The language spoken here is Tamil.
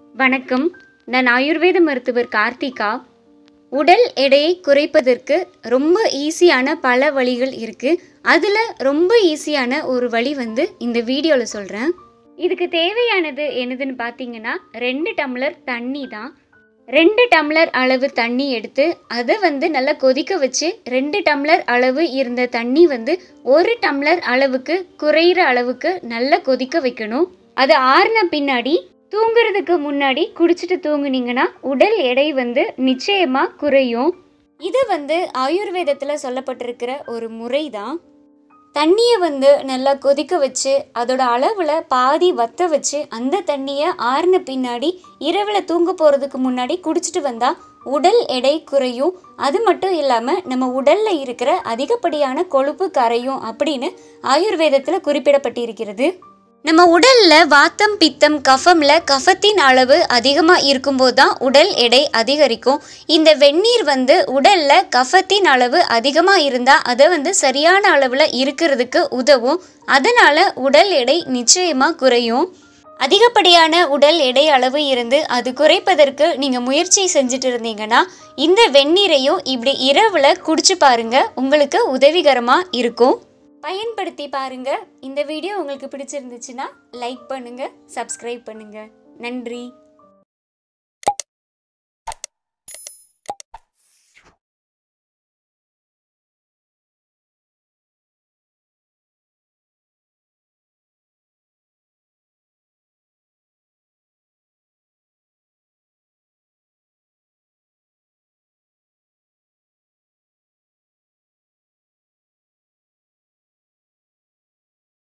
வணக்கம் நான் ஆயுர்வேத மருத்துவர் கார்த்திகா உடல் எடையை குறைப்பதற்கு ரொம்ப ஈஸியான பல வழிகள் இருக்குது அதில் ரொம்ப ஈஸியான ஒரு வழி வந்து இந்த வீடியோவில் சொல்கிறேன் இதுக்கு தேவையானது என்னதுன்னு பார்த்தீங்கன்னா ரெண்டு டம்ளர் தண்ணி தான் ரெண்டு டம்ளர் அளவு தண்ணி எடுத்து அதை வந்து நல்லா கொதிக்க வச்சு ரெண்டு டம்ளர் அளவு இருந்த தண்ணி வந்து ஒரு டம்ளர் அளவுக்கு குறையிற அளவுக்கு நல்லா கொதிக்க வைக்கணும் அது ஆறின பின்னாடி தூங்குறதுக்கு முன்னாடி குடிச்சிட்டு தூங்குனீங்கன்னா உடல் எடை வந்து நிச்சயமாக குறையும் இது வந்து ஆயுர்வேதத்தில் சொல்லப்பட்டிருக்கிற ஒரு முறை தான் தண்ணியை வந்து நல்லா கொதிக்க வச்சு அதோட அளவில் பாதி வத்த வச்சு அந்த தண்ணியை ஆறின பின்னாடி இரவில் தூங்க போகிறதுக்கு முன்னாடி குடிச்சிட்டு வந்தால் உடல் எடை குறையும் அது மட்டும் இல்லாமல் நம்ம உடலில் இருக்கிற அதிகப்படியான கொழுப்பு கரையும் அப்படின்னு ஆயுர்வேதத்தில் குறிப்பிடப்பட்டிருக்கிறது நம்ம உடல்ல வாத்தம் பித்தம் கஃபம்ல கஃபத்தின் அளவு அதிகமாக இருக்கும்போது தான் உடல் எடை அதிகரிக்கும் இந்த வெந்நீர் வந்து உடல்ல கஃபத்தின் அளவு அதிகமாக இருந்தால் அதை வந்து சரியான அளவில் இருக்கிறதுக்கு உதவும் அதனால உடல் எடை நிச்சயமாக குறையும் அதிகப்படியான உடல் எடை அளவு இருந்து அது குறைப்பதற்கு நீங்கள் முயற்சி செஞ்சுட்டு இருந்தீங்கன்னா இந்த வெந்நீரையும் இப்படி இரவில் குடிச்சு பாருங்க உங்களுக்கு உதவிகரமாக இருக்கும் பயன்படுத்தி பாருங்க இந்த வீடியோ உங்களுக்கு பிடிச்சிருந்துச்சுன்னா லைக் பண்ணுங்க சப்ஸ்கிரைப் பண்ணுங்க நன்றி